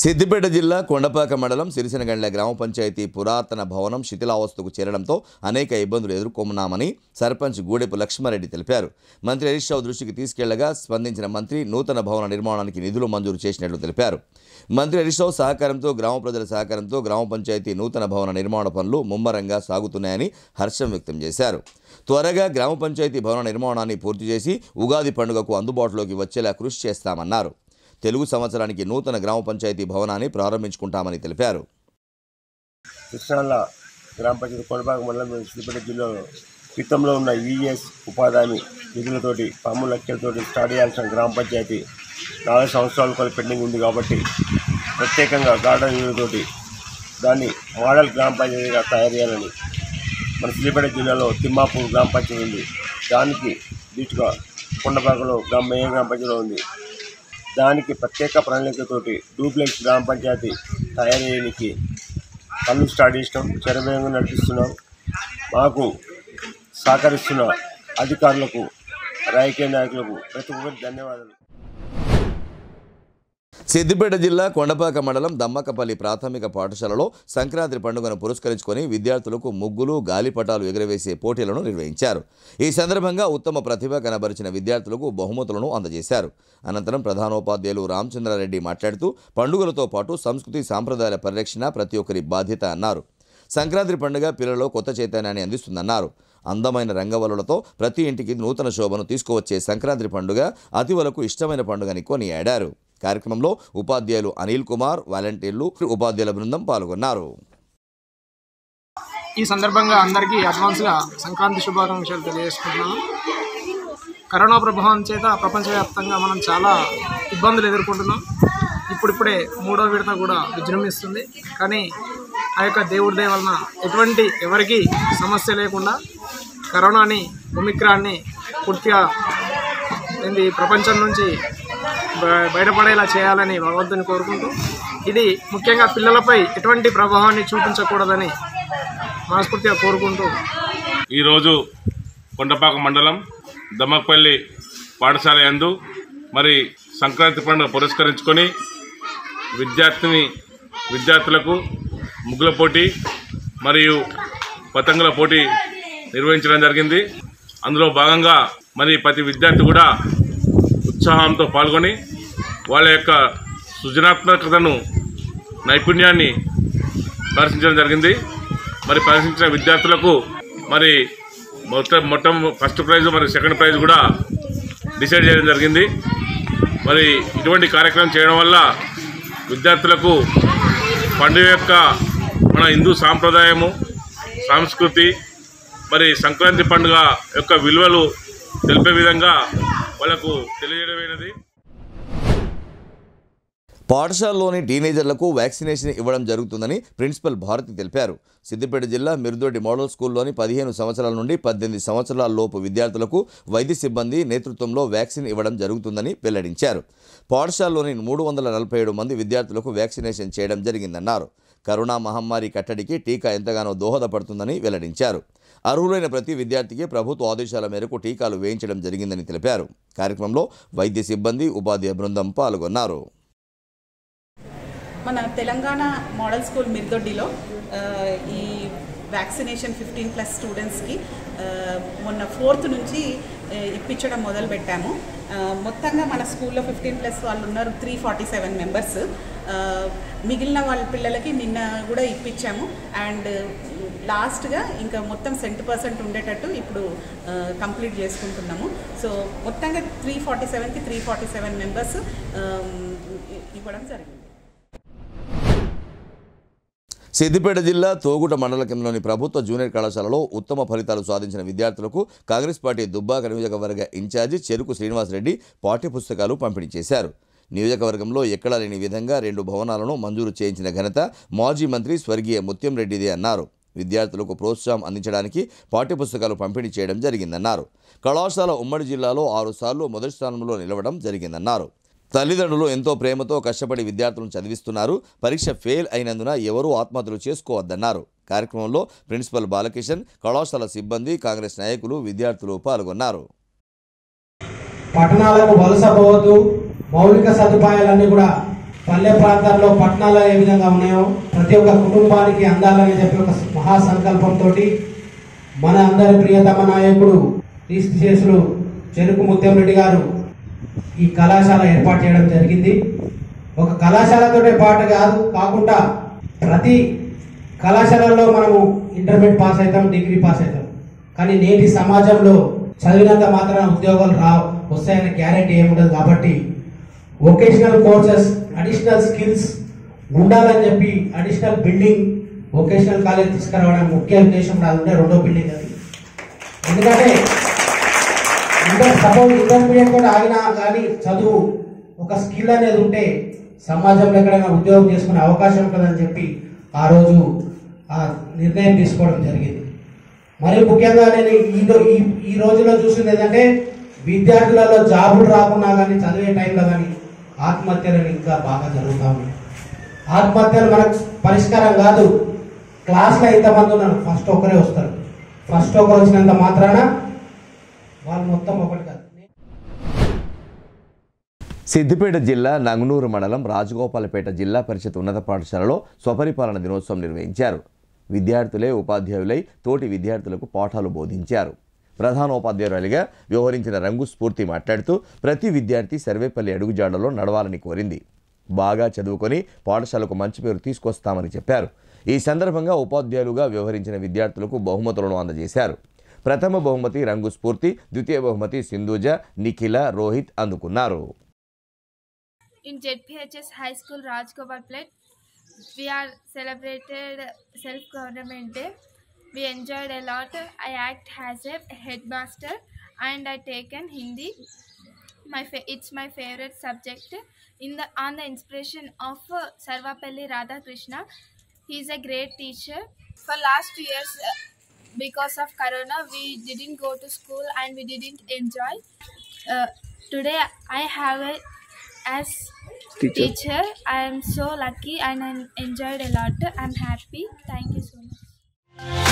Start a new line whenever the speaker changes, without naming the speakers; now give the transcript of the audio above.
సిద్దిపేట జిల్లా కొండపాక మండలం సిరిసినగండ్ల గ్రామ పంచాయతీ పురాతన భవనం శిథిలావస్థకు చేరడంతో అనేక ఇబ్బందులు ఎదుర్కొన్నామని సర్పంచ్ గూడెపు లక్ష్మారెడ్డి తెలిపారు మంత్రి హరీష్ రావు దృష్టికి తీసుకెళ్లగా స్పందించిన మంత్రి నూతన భవన నిర్మాణానికి నిధులు మంజూరు చేసినట్లు తెలిపారు మంత్రి హరీష్ రావు సహకారంతో గ్రామ ప్రజల సహకారంతో గ్రామ పంచాయతీ నూతన భవన నిర్మాణ పనులు ముమ్మరంగా సాగుతున్నాయని హర్షం వ్యక్తం చేశారు త్వరగా గ్రామ పంచాయతీ భవన నిర్మాణాన్ని పూర్తి చేసి ఉగాది పండుగకు అందుబాటులోకి వచ్చేలా కృషి చేస్తామన్నారు తెలుగు సంవత్సరానికి నూతన గ్రామ పంచాయతీ భవనాన్ని ప్రారంభించుకుంటామని తెలిపారు
కృష్ణాల గ్రామ పంచాయతీ కొనపాక మండలం సిద్దిపేట జిల్లాలో క్రితంలో ఉన్న ఈఎస్ ఉపాధి హామీ నిధులతోటి పమ్ము లక్షలతోటి స్టార్ట్ చేయాల్సిన గ్రామ పంచాయతీ నాలుగు సంవత్సరాల కూడా పెండింగ్ ఉంది కాబట్టి ప్రత్యేకంగా గార్డెన్ నిధులతోటి దాన్ని మోడల్ గ్రామ పంచాయతీగా తయారు చేయాలని మన సిద్దిపేట జిల్లాలో తిమ్మాపూర్ గ్రామ పంచాయతీ ఉంది దానికి దీటుగా కొండపాకలో గ్రామ మేయర్ గ్రామ పంచాయతీ ఉంది దానికి ప్రత్యేక ప్రణాళికతోటి డూప్లెక్స్ గ్రామ పంచాయతీ తయారు చేయడానికి పనులు స్టార్ట్ చేసినాం చరవేగంగా నడిపిస్తున్నాం మాకు సహకరిస్తున్న అధికారులకు రాజకీయ నాయకులకు ప్రతి ఒక్కరికి ధన్యవాదాలు
సిద్దిపేట జిల్లా కొండపాక మండలం దమ్మకపల్లి ప్రాథమిక పాఠశాలలో సంక్రాంతి పండుగను పురస్కరించుకొని విద్యార్థులకు ముగ్గులు గాలిపటాలు ఎగురవేసే పోటీలను నిర్వహించారు ఈ సందర్భంగా ఉత్తమ ప్రతిభ కనబరిచిన విద్యార్థులకు బహుమతులను అందజేశారు అనంతరం ప్రధానోపాధ్యాయులు రామచంద్రారెడ్డి మాట్లాడుతూ పండుగలతో పాటు సంస్కృతి సాంప్రదాయాల పరిరక్షణ ప్రతి ఒక్కరి బాధ్యత అన్నారు సంక్రాంతి పండుగ పిల్లల్లో కొత్త చైతన్యాన్ని అందిస్తుందన్నారు అందమైన రంగవల్లులతో ప్రతి ఇంటికి నూతన శోభను తీసుకువచ్చే సంక్రాంతి పండుగ అతివలకు ఇష్టమైన పండుగని కొనియాడారు కార్యక్రమంలో ఉపాధ్యాయులు అనిల్ కుమార్ వాలంటీర్లు ఉపాధ్యాయుల బృందం పాల్గొన్నారు
ఈ సందర్భంగా అందరికీ అడ్వాన్స్గా సంక్రాంతి శుభాకాంక్షలు తెలియజేసుకుంటున్నాను కరోనా ప్రభావం చేత ప్రపంచవ్యాప్తంగా మనం చాలా ఇబ్బందులు ఎదుర్కొంటున్నాం ఇప్పుడిప్పుడే మూడో విడత కూడా విజృంభిస్తుంది కానీ ఆ యొక్క దేవుడి దయ వలన ఎటువంటి ఎవరికి సమస్య లేకుండా కరోనాని ఒమిక్రాన్ని పూర్తిగా ఏంది ప్రపంచం నుంచి బ- బయటపడేలా చేయాలని భగవంతుని కోరుకుంటూ ఇది ముఖ్యంగా పిల్లలపై ఎటువంటి ప్రభావాన్ని చూపించకూడదని మనస్ఫూర్తిగా కోరుకుంటూ
ఈరోజు కొండపాక మండలం దమ్మపల్లి పాఠశాల యందు మరి సంక్రాంతి పండుగ పురస్కరించుకొని విద్యార్థిని విద్యార్థులకు ముగ్గుల పోటీ మరియు పతంగుల పోటీ నిర్వహించడం జరిగింది అందులో భాగంగా మరి ప్రతి విద్యార్థి కూడా ఉత్సాహంతో పాల్గొని వాళ్ళ యొక్క సృజనాత్మకతను నైపుణ్యాన్ని ప్రదర్శించడం జరిగింది మరి ప్రదర్శించిన విద్యార్థులకు మరి మొత్తం మొత్తం ఫస్ట్ ప్రైజ్ మరి సెకండ్ ప్రైజ్ కూడా డిసైడ్ చేయడం జరిగింది మరి ఇటువంటి కార్యక్రమం చేయడం వల్ల విద్యార్థులకు పండుగ యొక్క మన హిందూ సాంప్రదాయము సంస్కృతి మరి సంక్రాంతి పండుగ యొక్క విలువలు తెలిపే విధంగా వాళ్ళకు తెలియజేయడమైనది
పాఠశాలలోని టీనేజర్లకు వ్యాక్సినేషన్ ఇవ్వడం జరుగుతుందని ప్రిన్సిపల్ భారతి తెలిపారు సిద్దిపేట జిల్లా మిరుదొడ్డి మోడల్ స్కూల్లోని పదిహేను సంవత్సరాల నుండి పద్దెనిమిది సంవత్సరాల లోపు విద్యార్థులకు వైద్య సిబ్బంది నేతృత్వంలో వ్యాక్సిన్ ఇవ్వడం జరుగుతుందని వెల్లడించారు పాఠశాలలోని మూడు వందల నలభై ఏడు మంది విద్యార్థులకు వ్యాక్సినేషన్ చేయడం జరిగిందన్నారు కరోనా మహమ్మారి కట్టడికి టీకా ఎంతగానో దోహదపడుతుందని వెల్లడించారు అర్హులైన ప్రతి విద్యార్థికి ప్రభుత్వ ఆదేశాల మేరకు టీకాలు వేయించడం జరిగిందని తెలిపారు కార్యక్రమంలో వైద్య సిబ్బంది ఉపాధ్యాయ బృందం పాల్గొన్నారు
మన తెలంగాణ మోడల్ స్కూల్ మిర్దొడ్డిలో ఆ, ఈ వ్యాక్సినేషన్ ఫిఫ్టీన్ ప్లస్ స్టూడెంట్స్కి ఆ, మొన్న ఫోర్త్ నుంచి ఆ, ఇప్పించడం మొదలుపెట్టాము ఆ, మొత్తంగా మన స్కూల్లో ఫిఫ్టీన్ ప్లస్ వాళ్ళు ఉన్నారు త్రీ ఫార్టీ సెవెన్ మెంబర్స్ మిగిలిన వాళ్ళ పిల్లలకి నిన్న కూడా ఇప్పించాము అండ్ లాస్ట్గా ఇంకా మొత్తం సెంట్ పర్సెంట్ ఉండేటట్టు ఇప్పుడు కంప్లీట్ చేసుకుంటున్నాము సో మొత్తంగా త్రీ ఫార్టీ సెవెన్కి త్రీ ఫార్టీ సెవెన్ మెంబర్స్ ఇవ్వడం జరిగింది
సిద్దిపేట జిల్లా తోగుట మండల కేంద్రంలోని ప్రభుత్వ జూనియర్ కళాశాలలో ఉత్తమ ఫలితాలు సాధించిన విద్యార్థులకు కాంగ్రెస్ పార్టీ దుబ్బాక నియోజకవర్గ ఇన్ఛార్జి చెరుకు శ్రీనివాసరెడ్డి పాఠ్యపుస్తకాలు పంపిణీ చేశారు నియోజకవర్గంలో ఎక్కడా లేని విధంగా రెండు భవనాలను మంజూరు చేయించిన ఘనత మాజీ మంత్రి స్వర్గీయ ముత్యం రెడ్డిదే అన్నారు విద్యార్థులకు ప్రోత్సాహం అందించడానికి పాఠ్యపుస్తకాలు పంపిణీ చేయడం జరిగిందన్నారు కళాశాల ఉమ్మడి జిల్లాలో ఆరు సార్లు మొదటి స్థానంలో నిలవడం జరిగిందన్నారు తల్లిదండ్రులు ఎంతో ప్రేమతో కష్టపడి విద్యార్థులను చదివిస్తున్నారు పరీక్ష ఫెయిల్ అయినందున ఎవరూ ఆత్మహత్యలు చేసుకోవద్దన్నారు కార్యక్రమంలో ప్రిన్సిపల్ బాలకిషన్ కళాశాల సిబ్బంది కాంగ్రెస్ నాయకులు విద్యార్థులు పాల్గొన్నారు
పట్టణాలకు వలస పోవద్దు మౌలిక సదుపాయాలన్నీ కూడా పల్లె ప్రాంతాల్లో పట్టణాల్లో ఏ విధంగా ఉన్నాయో ప్రతి ఒక్క కుటుంబానికి అందాలని చెప్పి ఒక మహా సంకల్పంతో మన అందరి ప్రియతమ నాయకుడు క్రీస్తుశేషులు చెరుకు ముత్యంరెడ్డి గారు ఈ కళాశాల ఏర్పాటు చేయడం జరిగింది ఒక కళాశాలతోటే పాటు కాదు కాకుండా ప్రతి కళాశాలలో మనము ఇంటర్మీడియట్ పాస్ అవుతాం డిగ్రీ పాస్ అవుతాం కానీ నేటి సమాజంలో చదివినంత మాత్రాన ఉద్యోగాలు రా వస్తాయన్న గ్యారెంటీ ఏముండదు కాబట్టి వొకేషనల్ కోర్సెస్ అడిషనల్ స్కిల్స్ ఉండాలని చెప్పి అడిషనల్ బిల్డింగ్ వొకేషనల్ కాలేజ్ తీసుకురావడం ముఖ్య ఉద్దేశం నాది ఉండే రెండో బిల్డింగ్ అది ఎందుకంటే ఇంటర్ సపోజ్ ఇంటర్మీడియట్ కూడా ఆగినా కానీ చదువు ఒక స్కిల్ అనేది ఉంటే సమాజంలో ఎక్కడైనా ఉద్యోగం చేసుకునే అవకాశం ఉంటుందని చెప్పి ఆ రోజు ఆ నిర్ణయం తీసుకోవడం జరిగింది మరి ముఖ్యంగా నేను ఈ రో- ఈ ఈ రోజులో చూసింది ఏంటంటే విద్యార్థులలో జాబులు రాకున్నా కానీ చదివే టైంలో కానీ ఆత్మహత్యలు ఇంకా బాగా జరుగుతూ ఉన్నాయి ఆత్మహత్యలు మనకు పరిష్కారం కాదు క్లాస్లో ఎంతమంది ఉన్నారు ఫస్ట్ ఒకరే వస్తారు ఫస్ట్ ఒకరు వచ్చినంత మాత్రాన వాళ్ళు మొత్తం ఒకటి కాదు
సిద్దిపేట జిల్లా నంగనూరు మండలం రాజగోపాలపేట జిల్లా పరిషత్ ఉన్నత పాఠశాలలో స్వపరిపాలన దినోత్సవం నిర్వహించారు విద్యార్థులే ఉపాధ్యాయులై తోటి విద్యార్థులకు పాఠాలు బోధించారు ప్రధానోపాధ్యాయురాలిగా వ్యవహరించిన రంగు స్ఫూర్తి మాట్లాడుతూ ప్రతి విద్యార్థి సర్వేపల్లి అడుగుజాడలో నడవాలని కోరింది బాగా చదువుకొని పాఠశాలకు మంచి పేరు తీసుకొస్తామని చెప్పారు ఈ సందర్భంగా ఉపాధ్యాయులుగా వ్యవహరించిన విద్యార్థులకు బహుమతులను అందజేశారు ప్రథమ బహుమతి రంగు స్ఫూర్తి ద్వితీయ బహుమతి సింధూజ నిఖిల రోహిత్ అందుకున్నారు
In ZPHS High School Rajgopal Plate, we are celebrated self-government day. We enjoyed a lot. I act as a headmaster and I taken Hindi. My fa- it's my favorite subject. In the on the inspiration of uh, Sarvapalli Radhakrishna, he is a great teacher. For last two years, uh, because of Corona, we didn't go to school and we didn't enjoy. Uh, today, I have a as teacher. I am so lucky and I enjoyed a lot. I'm happy. Thank you so much.